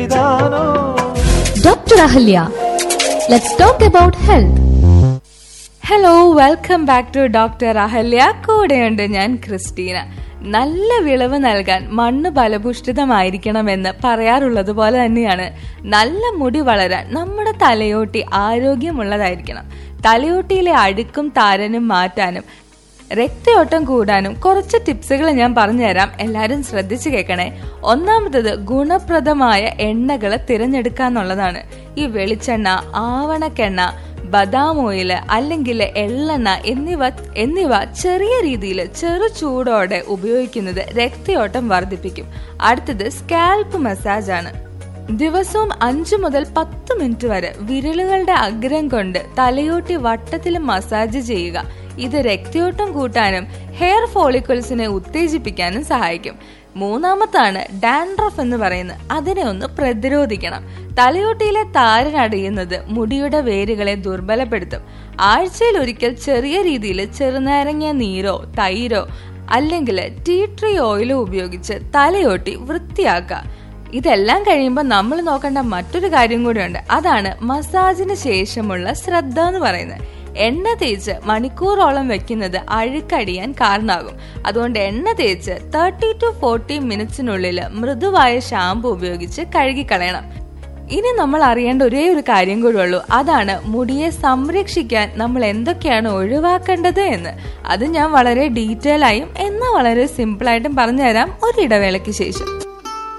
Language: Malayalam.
ഇതാണോ Dr. Ahalya. Let's talk about health. Hello welcome back to doctor Ahalya കൂടെയുണ്ട് ഞാൻ ക്രിസ്റ്റീന നല്ല വിളവ് നൽകാൻ മണ്ണ് ഫലഭൂഷ്ഠിതമായിരിക്കണമെന്ന് പറയാറുള്ളത് പോലെ തന്നെയാണ് നല്ല മുടി വളരാൻ നമ്മുടെ തലയോട്ടി ആരോഗ്യമുള്ളതായിരിക്കണം തലയോട്ടിയിലെ അഴുക്കും താരനും മാറ്റാനും രക്തയോട്ടം കൂടാനും കുറച്ച് ടിപ്സുകൾ ഞാൻ പറഞ്ഞുതരാം എല്ലാവരും ശ്രദ്ധിച്ചു കേൾക്കണേ ഒന്നാമത്തത് ഗുണപ്രദമായ എണ്ണകൾ തിരഞ്ഞെടുക്കാന്നുള്ളതാണ് ഈ വെളിച്ചെണ്ണ ആവണക്കെണ്ണ ബദാം ഓയിൽ അല്ലെങ്കിൽ എള്ളെണ്ണ എന്നിവ എന്നിവ ചെറിയ രീതിയിൽ ചെറു ചൂടോടെ ഉപയോഗിക്കുന്നത് രക്തയോട്ടം വർദ്ധിപ്പിക്കും അടുത്തത് സ്കാൽപ്പ് മസാജ് ആണ് ദിവസവും അഞ്ചു മുതൽ പത്ത് മിനിറ്റ് വരെ വിരലുകളുടെ അഗ്രം കൊണ്ട് തലയോട്ടി വട്ടത്തിൽ മസാജ് ചെയ്യുക ഇത് രക്തയോട്ടം കൂട്ടാനും ഹെയർ ഫോളിക്കിൾസിനെ ഉത്തേജിപ്പിക്കാനും സഹായിക്കും മൂന്നാമത്താണ് ഡാൻഡ്രഫ് എന്ന് പറയുന്നത് അതിനെ ഒന്ന് പ്രതിരോധിക്കണം തലയോട്ടിയിലെ താരനടയുന്നത് മുടിയുടെ വേരുകളെ ദുർബലപ്പെടുത്തും ആഴ്ചയിൽ ഒരിക്കൽ ചെറിയ രീതിയിൽ ചെറുനാരങ്ങ നീരോ തൈരോ അല്ലെങ്കിൽ ടീ ട്രീ ഓയിലോ ഉപയോഗിച്ച് തലയോട്ടി വൃത്തിയാക്കുക ഇതെല്ലാം കഴിയുമ്പോൾ നമ്മൾ നോക്കേണ്ട മറ്റൊരു കാര്യം കൂടിയുണ്ട് അതാണ് മസാജിന് ശേഷമുള്ള ശ്രദ്ധ എന്ന് പറയുന്നത് എണ്ണ തേച്ച് മണിക്കൂറോളം വെക്കുന്നത് അഴുക്കടിയാൻ കാരണമാകും അതുകൊണ്ട് എണ്ണ തേച്ച് തേർട്ടി ടു ഫോർട്ടി മിനിറ്റ്സിനുള്ളിൽ മൃദുവായ ഷാമ്പു ഉപയോഗിച്ച് കഴുകിക്കളയണം ഇനി നമ്മൾ അറിയേണ്ട ഒരേ ഒരു കാര്യം കൂടെ ഉള്ളൂ അതാണ് മുടിയെ സംരക്ഷിക്കാൻ നമ്മൾ എന്തൊക്കെയാണ് ഒഴിവാക്കേണ്ടത് എന്ന് അത് ഞാൻ വളരെ ഡീറ്റെയിൽ ആയും എന്നാൽ വളരെ സിമ്പിളായിട്ടും പറഞ്ഞുതരാം ഒരിടവേളയ്ക്ക് ശേഷം